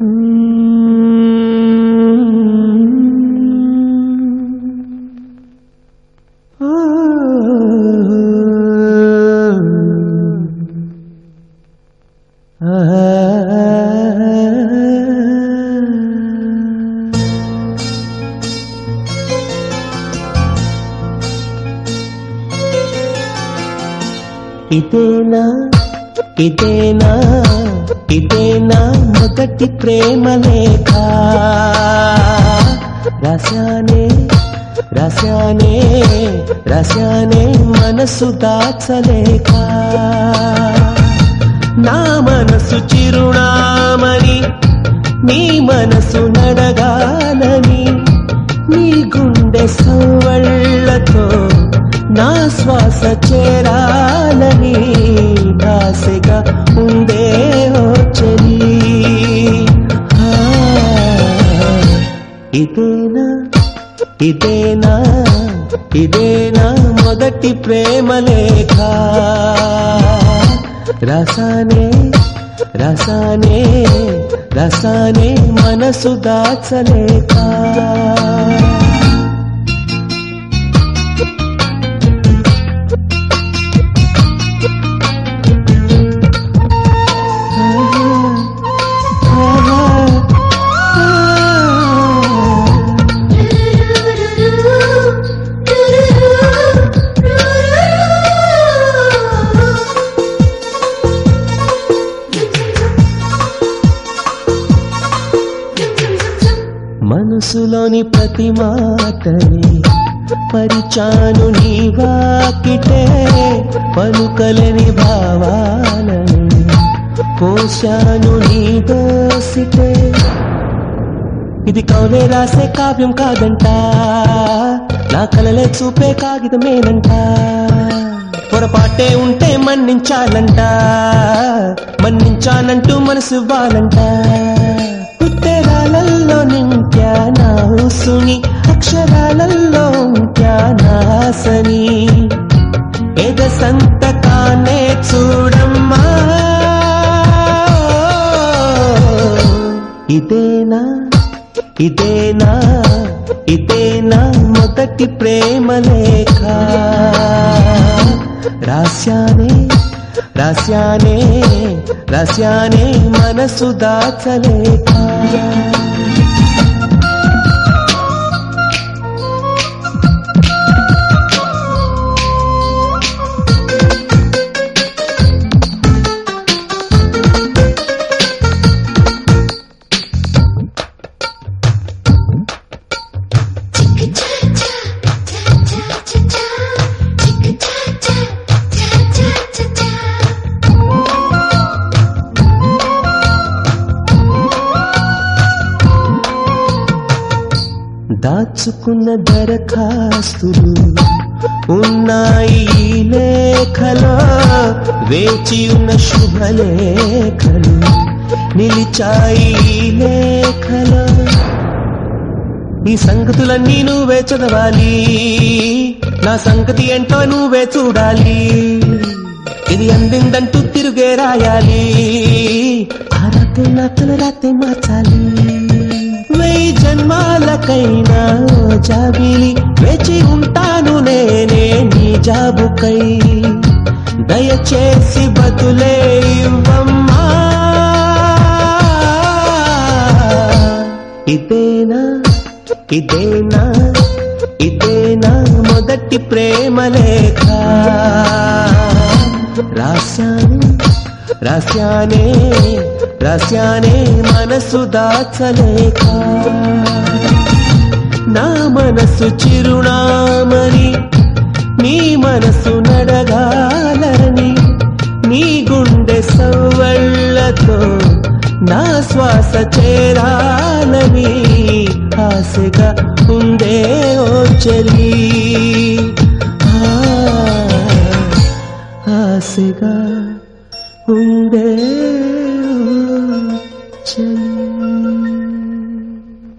ఇదేనా ఇదేనా ఇదేనా మొదటి ప్రేమ లేఖ రసానే రసానే రసానే మనసు దాచలేక నా మనసు చిరునామని నీ మనసు నడగాలని నీ గుండె సవ్వళ్ళతో నా శ్వాస చేరాలని ఆశగా ఉందే ఓ చెలి ఆ, ఇదేనా ఇదేనా ఇదేనా మొదటి ప్రేమ లేఖ రసానే రసానే రసానే మనసు దాచలేక మనసులోని ప్రతి మాటని పరిచాను నీ వాకిటే పలుకలని భావాలని పోశాను నీ దోసిటే ఇది కౌలే రాసే కావ్యం కాదంట నా కలలే చూపే కాగితమేనంట పొరపాటే ఉంటే మన్నించాలంట మన్నించానంటూ మనసు ఇవ్వాలంట ఉత్తరాలలో నింప్యా నా ఊసుని అక్షరాలలో ఉంట్యా నా ఆశని ఎద సంతకానే చూడమ్మా ఇదేనా ఇదేనా ఇదేనా మొదటి ప్రేమ లేఖ రాశానే రాశానే రాశానే మనసు దాచలేక దాచుకున్న దరఖాస్తులు ఉన్నాయి ఈ లేఖలో వేచి ఉన్న శుభలేఖలు నిలిచాయి ఈ లేఖలో ఈ సంగతులన్నీ నువ్వే చదవాలి నా సంగతి ఏంటో నువ్వే చూడాలి ఇది అందిందంటూ తిరుగే రాయాలి ఆ రాత్రి నా తల రాత్రి మార్చాలి వెయ్యి జన్మాలకైనా ఓ జాబిలి వేచి ఉంటాను నేనే నీ జాబుకై దయచేసి బదులే ఇవ్వమ్మా ఇదేనా ఇదేనా ఇదేనా మొదటి ప్రేమ లేఖ రాశాను రాశానే రాశానే మనసు దాచలేక నా మనసు చిరునామని నీ మనసు నడగాలని నీ గుండె సవ్వళ్ళతో నా శ్వాస చేరాలని ఆశగా ఉందే ఓ చెలి ఆ, ఆశగా ఉండే